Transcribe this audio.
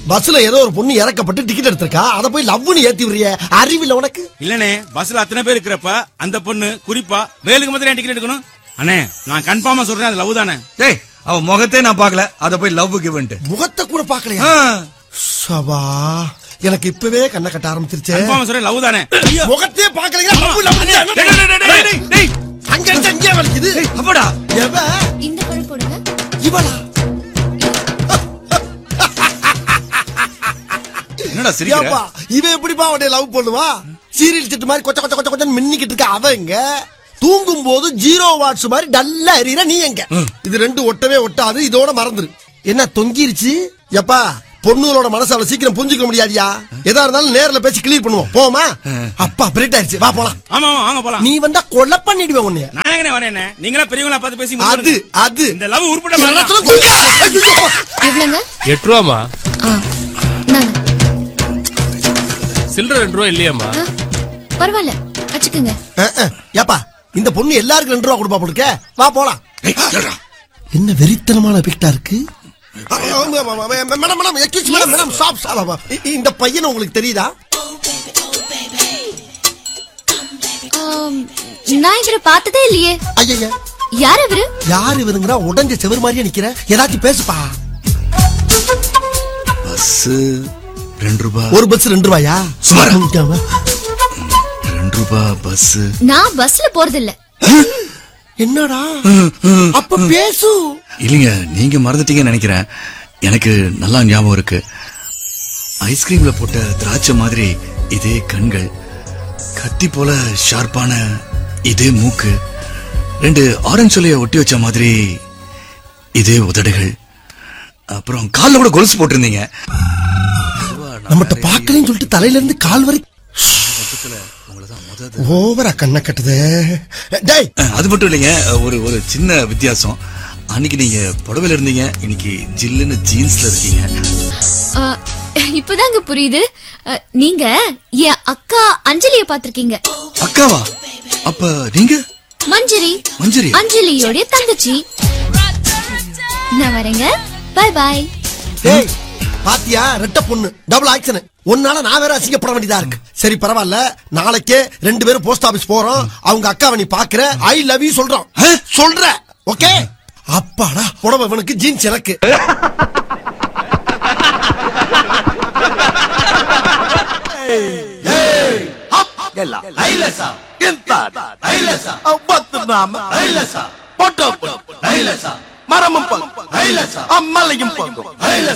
பஸ்ல ஏதோ ஒரு பொண்ணு இறக்கப்பட்டு டிக்கெட் எடுத்திருக்கா அத போய் லவ்னு ஏத்தி விடுறிய அறிவில்ல உனக்கு இல்லனே பஸ்ல அத்தனை பேர் இருக்கிறப்ப அந்த பொண்ணு குறிப்பா வேலுக்கு மாத்திரம் டிக்கெட் எடுக்கணும் அண்ணே நான் கன்ஃபார்மா சொல்றேன் அது லவ் தானே டேய் அவ முகத்தே நான் பார்க்கல அத போய் லவ் கிவன்ட்டு முகத்தை கூட பாக்கலையா சபா எனக்கு இப்பவே கண்ணை கட்ட ஆரம்பிச்சிருச்சே கன்ஃபார்மா சொல்றேன் லவ் தானே முகத்தையே பாக்கலையா லவ் லவ் டேய், டேய், டேய், டேய், டேய். அங்க இருந்து அங்கே வலிக்குது அப்படா எவ இந்த பழம் போடுங்க இவளா என்னடா சிரிக்கிற ஏப்பா இவன் எப்படிப்பா அவனை லவ் பண்ணுவா சீரியல் செட்டு மாதிரி கொச்ச கொச்ச கொச்ச கொச்சன்னு மின்னிக்கிட்டு இருக்க அவன் எங்க தூங்கும் போது ஜீரோ வாட்ஸ் மாதிரி டல்லா எறிகிற நீ எங்க இது ரெண்டு ஒட்டவே ஒட்டாது இதோட மறந்துரு என்ன தொங்கிருச்சு எப்பா பொண்ணுகளோட மனசு அவ்வளவு சீக்கிரம் புரிஞ்சுக்க முடியாதியா எதா இருந்தாலும் நேர்ல பேசி கிளியர் பண்ணுவோம் போமா அப்பா பிரேட் ஆயிருச்சு வா போலாம் ஆமா ஆமா வாங்க போலாம் நீ வந்தா கொலை பண்ணிடுவேன் உன்னைய நான் எங்கனே வரேன் நீங்களா பெரியவங்களா பார்த்து பேசி அது முடிச்சிடுங்க. அது இந்த லவ் உருப்பட எல்லாத்துல மாட்டேன் குறி- ஐயோ! எவ்வளவுங்க எட்டு ரூபாமா ஆ நாங்க சில்லற ரெண்டு ரூபா இல்லையாம்மா ஆ, பரவாயில்ல வச்சுக்கோங்க அஹ், அஹ். ஏப்பா இந்த பொண்ணு எல்லாருக்கும் ரெண்டு ரூபா கொடுப்பா போட்டுக்க வா போலாம் என்ன வெறித்தனமான பிக்டா இருக்கு madam madam excuse madam madam stop stop இந்த பையன் உங்களுக்கு தெரியுதா ஆம், நான் இவரை பார்த்ததே இல்லையே ஐயா யார் இவரு யார் இவருங்கிறா உடஞ்ச செவர் மாதிரியே நிக்கிற ஏதாச்சும் பேசுப்பா பஸ் ரெண்டு ரூபாய் ஒரு பஸ் ரெண்டு ரூபாயா சுமாரா? ஆமா. ரெண்டு ரூபாய் பஸ் நான் பஸ்ல போறது இல்ல என்னடா அப்ப பேசு இல்லைங்க நீங்க மறந்துட்டீங்கன்னு நினைக்கிறேன் எனக்கு நல்லா ஞாபகம் இருக்கு ஐஸ்கிரீம்ல போட்ட திராட்சை மாதிரி இதே கண்கள் கத்தி போல ஷார்ப்பான இதே மூக்கு ரெண்டு ஆரஞ்சு சொல்லைய ஒட்டி வச்ச மாதிரி இதே உதடுகள் அப்புறம் கால்ல கூட கொலுசு போட்டிருந்தீங்க நம்மகிட்ட பாக்கலன்னு சொல்லிட்டு தலையில இருந்து கால் வரை ஓவரா கண்ணை கட்டுது டேய் அது மட்டும் இல்லைங்க ஒரு ஒரு சின்ன வித்தியாசம் அன்னைக்கு நீங்க புடவையில இருந்தீங்க இன்னைக்கு ஜில்லுன்னு ஜீன்ஸ்ல இருக்கீங்க ஆ, இப்பதாங்க புரியுது ஆ, நீங்க என் அக்கா அஞ்சலிய பாத்திருக்கீங்க அக்காவா அப்ப நீங்க மஞ்சரி மஞ்சரி அஞ்சலியோட தங்கச்சி நான் வரேங்க பை பாய் டேய் பாத்தியா ரெட்ட பொண்ணு டபுள் ஆக்சன் உன்னால நான் வேற அசிங்கப்பட வேண்டியதா இருக்கு சரி பரவாயில்ல நாளைக்கே ரெண்டு பேரும் போஸ்ட் ஆபீஸ் போறோம் அவங்க அக்காவை நீ பாக்குற ஐ லவ் யூ சொல்றோம் ஆ? சொல்ற ஓகே அப்பாடா புடவை இவனுக்கு ஜீன்ஸ் எனக்கு ಎಲ್ಲ ಐಲಸ ಎಂತ ಐಲಸ ಒಬ್ಬತ್ತು ನಾಮ ಐಲಸ பொட்டோ நைலசா மரமும் பங்கு ஐலசா அம்மலையும் பங்கு ஐலசா